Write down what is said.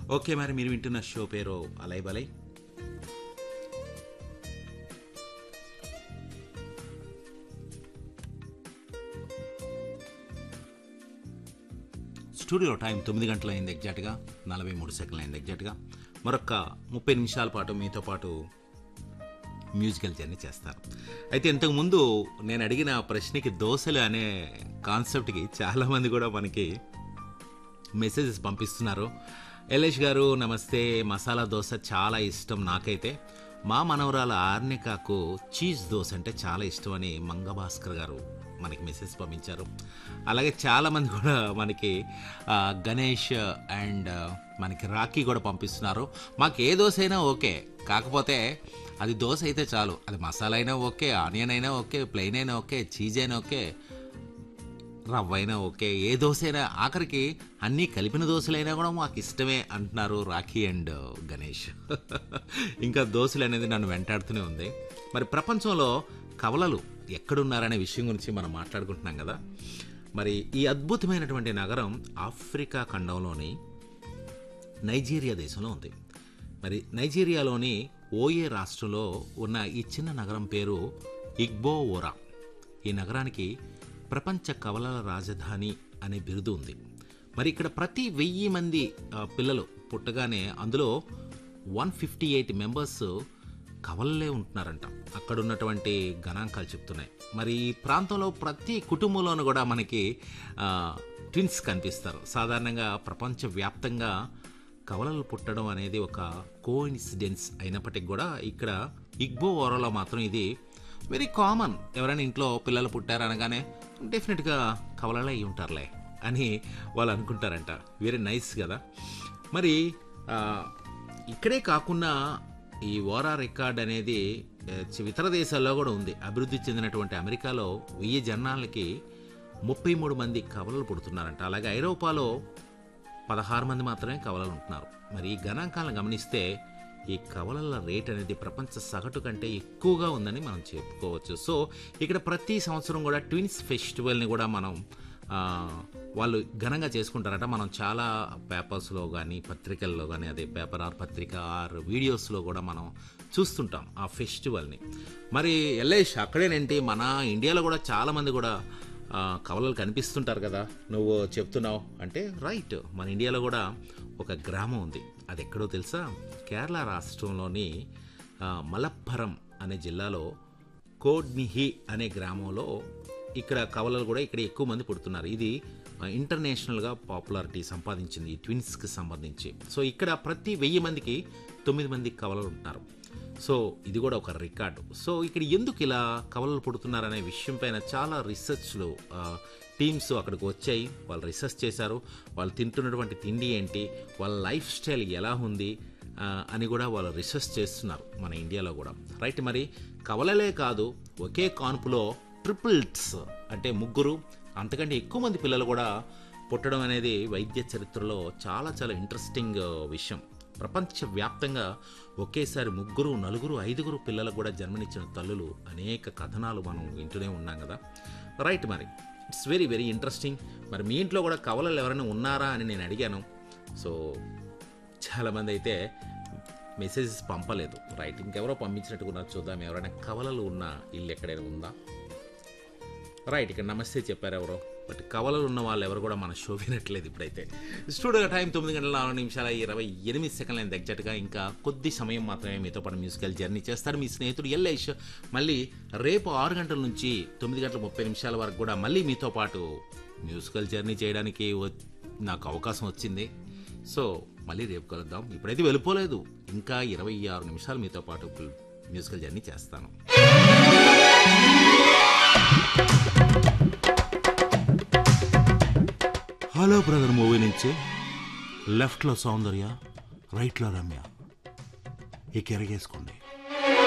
okay మరి మీరు వింటున్న షో పేరు అలై బలై స్టూడియో టైం తొమ్మిది గంటల అయింది ఎగ్జాక్ట్గా నలభై మూడు సెకండ్లు అయింది ఎగ్జాక్ట్గా మరొక ముప్పై నిమిషాల పాటు మీతో పాటు మ్యూజికల్ జర్నీ చేస్తారు అయితే ఇంతకుముందు నేను అడిగిన ప్రశ్నకి దోశలు అనే కాన్సెప్ట్కి చాలామంది కూడా మనకి మెసేజెస్ పంపిస్తున్నారు ఎలేష్ గారు నమస్తే మసాలా దోశ చాలా ఇష్టం నాకైతే మా మనవరాల ఆర్నికాకు చీజ్ దోశ అంటే చాలా ఇష్టం అని మంగభాస్కర్ గారు మనకి మెసేజ్ పంపించారు అలాగే చాలామంది కూడా మనకి ఆ, గణేష్ అండ్ మనకి రాఖీ కూడా పంపిస్తున్నారు మాకు ఏ దోశ అయినా ఓకే కాకపోతే అది దోశ అయితే చాలు అది మసాలా అయినా ఓకే ఆనియన్ అయినా ఓకే ప్లెయిన్ అయినా ఓకే చీజ్ అయినా ఓకే రవ్వ అయినా ఓకే ఏ దోశ అయినా ఆఖరికి అన్నీ కలిపిన దోశలైనా కూడా మాకు ఇష్టమే అంటున్నారు రాఖీ అండ్ గణేష్ ఇంకా దోశలు అనేది నన్ను వెంటాడుతూనే ఉంది మరి ప్రపంచంలో కవలలు ఎక్కడున్నారనే విషయం గురించి మనం మాట్లాడుకుంటున్నాం కదా మరి ఈ అద్భుతమైనటువంటి నగరం ఆఫ్రికా ఖండంలోని నైజీరియా దేశంలో ఉంది మరి నైజీరియాలోని ఓయే రాష్ట్రంలో ఉన్న ఈ చిన్న నగరం పేరు ఇగ్బో ఓరా ఈ నగరానికి ప్రపంచ కవలల రాజధాని అనే బిరుదు ఉంది మరి ఇక్కడ ప్రతి వెయ్యి మంది ఆ, పిల్లలు పుట్టగానే అందులో వన్ ఫిఫ్టీ ఎయిట్ మెంబర్స్ కవలలే ఉంటున్నారంట అక్కడ ఉన్నటువంటి గణాంకాలు చెప్తున్నాయి మరి ఈ ప్రాంతంలో ప్రతి కుటుంబంలోనూ కూడా మనకి ట్విన్స్ కనిపిస్తారు సాధారణంగా ప్రపంచవ్యాప్తంగా కవలలు పుట్టడం అనేది ఒక కోఇన్సిడెన్స్ అయినప్పటికీ కూడా ఇక్కడ ఇగ్బో ఓరలో మాత్రం ఇది వెరీ కామన్ ఎవరైనా ఇంట్లో పిల్లలు పుట్టారు అనగానే డెఫినెట్గా కవలలే అయి ఉంటారులే అని వాళ్ళు అనుకుంటారంట వెరీ నైస్ కదా మరి ఆ, ఇక్కడే కాకుండా ఈ ఓరా రికార్డ్ అనేది ఆ, చి- ఇతర దేశాల్లో కూడా ఉంది అభివృద్ధి చెందినటువంటి అమెరికాలో వెయ్యి జనాలకి ముప్పై మూడు మంది కవలలు పుడుతున్నారంట అలాగే ఐరోపాలో పదహారు మంది మాత్రమే కవలలు ఉంటున్నారు మరి ఈ గణాంకాలను గమనిస్తే ఈ కవలల రేట్ అనేది ప్రపంచ సగటు కంటే ఎక్కువగా ఉందని మనం చెప్పుకోవచ్చు సో ఇక్కడ ప్రతి సంవత్సరం కూడా ట్విన్స్ ఫెస్టివల్ని కూడా మనం ఆ, వాళ్ళు ఘనంగా చేసుకుంటారట మనం చాలా పేపర్స్లో కానీ పత్రికల్లో కానీ అదే పేపర్ ఆర్ పత్రిక ఆర్ వీడియోస్లో కూడా మనం చూస్తుంటాం ఆ ఫెస్టివల్ని మరి ఎల్లేష్ అక్కడేనేంటి మన ఇండియాలో కూడా చాలామంది కూడా ఆ, కవలలు కనిపిస్తుంటారు కదా నువ్వు చెప్తున్నావు అంటే రైట్ మన ఇండియాలో కూడా ఒక గ్రామం ఉంది అది ఎక్కడో తెలుసా కేరళ రాష్ట్రంలోని ఆ, మలప్పురం అనే జిల్లాలో కోడ్నిహి అనే గ్రామంలో ఇక్కడ కవలలు కూడా ఇక్కడ ఎక్కువ మంది పుడుతున్నారు ఇది ఆ, ఇంటర్నేషనల్గా పాపులారిటీ సంపాదించింది ఈ ట్విన్స్కి సంబంధించి సో ఇక్కడ ప్రతి వెయ్యి మందికి తొమ్మిది మంది కవలలు ఉంటున్నారు సో ఇది కూడా ఒక రికార్డు సో ఇక్కడ ఎందుకు ఇలా కవలలు పుడుతున్నారనే విషయం పైన చాలా రీసెర్చ్లు టీమ్స్ అక్కడికి వచ్చాయి వాళ్ళు రీసెర్చ్ చేశారు వాళ్ళు తింటున్నటువంటి తిండి ఏంటి వాళ్ళ లైఫ్ స్టైల్ ఎలా ఉంది ఆ, అని కూడా వాళ్ళు రీసెర్చ్ చేస్తున్నారు మన ఇండియాలో కూడా రైట్ మరి కవలలే కాదు ఒకే కాన్పులో ట్రిపుల్స్ అంటే ముగ్గురు అంతకంటే ఎక్కువ మంది పిల్లలు కూడా పుట్టడం అనేది వైద్య చరిత్రలో చాలా చాలా ఇంట్రెస్టింగ్ విషయం ప్రపంచవ్యాప్తంగా ఒకేసారి ముగ్గురు నలుగురు ఐదుగురు పిల్లలకు కూడా జన్మనిచ్చిన తల్లులు అనేక కథనాలు మనం వింటూనే ఉన్నాం కదా రైట్ మరి ఇట్స్ వెరీ వెరీ ఇంట్రెస్టింగ్ మరి మీ ఇంట్లో కూడా కవలలు ఎవరైనా ఉన్నారా అని నేను అడిగాను సో చాలామంది అయితే మెసేజెస్ పంపలేదు రైట్ ఇంకెవరో పంపించినట్టుగా ఉన్నారు చూద్దాం ఎవరైనా కవలలు ఉన్న ఇల్లు ఎక్కడైనా ఉందా రైట్ ఇక్కడ నమస్తే చెప్పారు ఎవరో బట్ కవలలు ఉన్న వాళ్ళు ఎవరు కూడా మన షో వినట్లేదు ఇప్పుడైతే స్టూడియో టైం తొమ్మిది గంటల నాలుగు నిమిషాల ఇరవై ఎనిమిది సెకండ్ల అయింది ఎగ్జాక్ట్గా ఇంకా కొద్ది సమయం మాత్రమే మీతో పాటు మ్యూజికల్ జర్నీ చేస్తారు మీ స్నేహితుడు ఎల్లేష్ మళ్ళీ రేపు ఆరు గంటల నుంచి తొమ్మిది గంటల ముప్పై నిమిషాల వరకు కూడా మళ్ళీ మీతో పాటు మ్యూజికల్ జర్నీ చేయడానికి వ- నాకు అవకాశం వచ్చింది సో మళ్ళీ రేపు కలుద్దాం ఇప్పుడైతే వెళ్ళిపోలేదు ఇంకా ఇరవై ఆరు నిమిషాలు మీతో పాటు మ్యూజికల్ జర్నీ చేస్తాను హలో బ్రదర్ మూవీ నుంచి లెఫ్ట్లో సౌందర్య రైట్లో రమ్య ఈ కెరగేసుకోండి